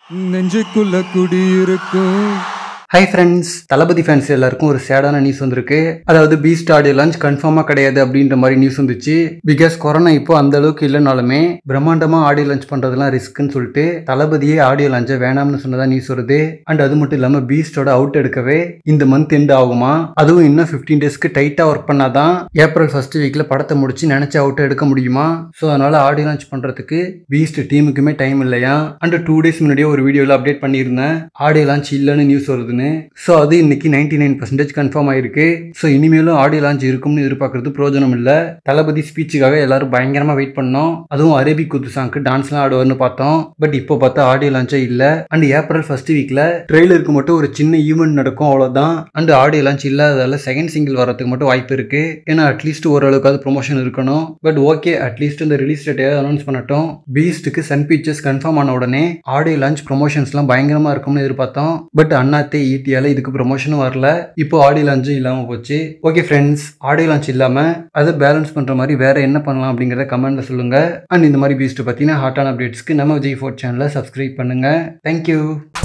நெஞ்சுக்குள்ள குடியிருக்கும் hi friends தளபதி fans எல்லாருக்கும் ஒரு சேடான நியூஸ் வந்திருக்கு அதாவது பீஸ்ட் ஆடியோ லான்ச் கன்ஃபார்மாக கிடையாது அப்படின்ற மாதிரி நியூஸ் வந்துச்சு பிகாஸ் கொரோனா இப்போ அந்த அளவுக்கு இல்லைனாலுமே பிரம்மாண்டமா ஆடியோ லான்ச் பண்றதெல்லாம் ரிஸ்க்னு சொல்லிட்டு தளபதியே ஆடியோ லான்ச்சை வேணாம்னு சொன்னதா நியூஸ் வருது அண்ட் அது மட்டும் இல்லாமல் பீஸ்டோட அவுட் எடுக்கவே இந்த மந்த் எண்ட் ஆகுமா அதுவும் இன்னும் ஃபிஃப்டீன் டேஸ்க்கு டைட்டாக ஒர்க் பண்ணாதான் ஏப்ரல் ஃபர்ஸ்ட் வீக்ல படத்தை முடிச்சு நினைச்ச அவுட் எடுக்க முடியுமா ஸோ அதனால ஆடியோ லான்ச் பண்றதுக்கு பீஸ்ட் டீமுக்குமே டைம் இல்லையா அண்ட் டூ டேஸ் முன்னாடியே ஒரு வீடியோவில் அப்டேட் பண்ணியிருந்தேன் ஆடியோ லான்ச் இல்லைன்னு நியூஸ் வருதுன்னு ஸோ அது இன்னைக்கு நைன்டி நைன் பர்சன்டேஜ் கன்ஃபார்ம் ஆயிருக்கு ஸோ இனிமேலும் ஆடியோ லான்ச் இருக்கும்னு எதிர்பார்க்கறது பிரோஜனம் இல்லை தளபதி ஸ்பீச்சுக்காக எல்லாரும் பயங்கரமா வெயிட் பண்ணோம் அதுவும் அரேபிக் குத்து சாங்க்கு டான்ஸ்லாம் ஆடுவார்னு பார்த்தோம் பட் இப்போ பார்த்தா ஆடியோ லான்ச்சே இல்லை அண்ட் ஏப்ரல் ஃபர்ஸ்ட் வீக்ல ட்ரெய்லருக்கு மட்டும் ஒரு சின்ன ஈவெண்ட் நடக்கும் அவ்வளோதான் அண்ட் ஆடியோ லான்ச் இல்லாததால செகண்ட் சிங்கிள் வரதுக்கு மட்டும் வாய்ப்பு இருக்கு ஏன்னா அட்லீஸ்ட் ஓரளவுக்காவது ப்ரொமோஷன் இருக்கணும் பட் ஓகே அட்லீஸ்ட் இந்த ரிலீஸ் டேட்டை அனௌன்ஸ் பண்ணட்டும் பீஸ்ட்டுக்கு சன் பிக்சர்ஸ் கன்ஃபார்ம் ஆன உடனே ஆடியோ லான்ச் ப்ரொமோஷன்ஸ்லாம் பயங்கரமா இருக்கும்னு எதிர்பார்த்தோம் பட் அண்ணாத்தே ஈட்டியால இதுக்கு ப்ரொமோஷனும் வரல இப்போ ஆடியோ லான்ச்சும் இல்லாம போச்சு ஓகே ஃப்ரெண்ட்ஸ் ஆடியோ லான்ச் இல்லாம அதை பேலன்ஸ் பண்ற மாதிரி வேற என்ன பண்ணலாம் அப்படிங்கறத கமெண்ட்ல சொல்லுங்க அண்ட் இந்த மாதிரி பீஸ்ட் பத்தின ஹாட்டான அப்டேட்ஸ்க்கு நம்ம விஜய் ஃபோர்ட் சேனலை சப்ஸ்கிரைப் பண்ணுங்க தேங்க்யூ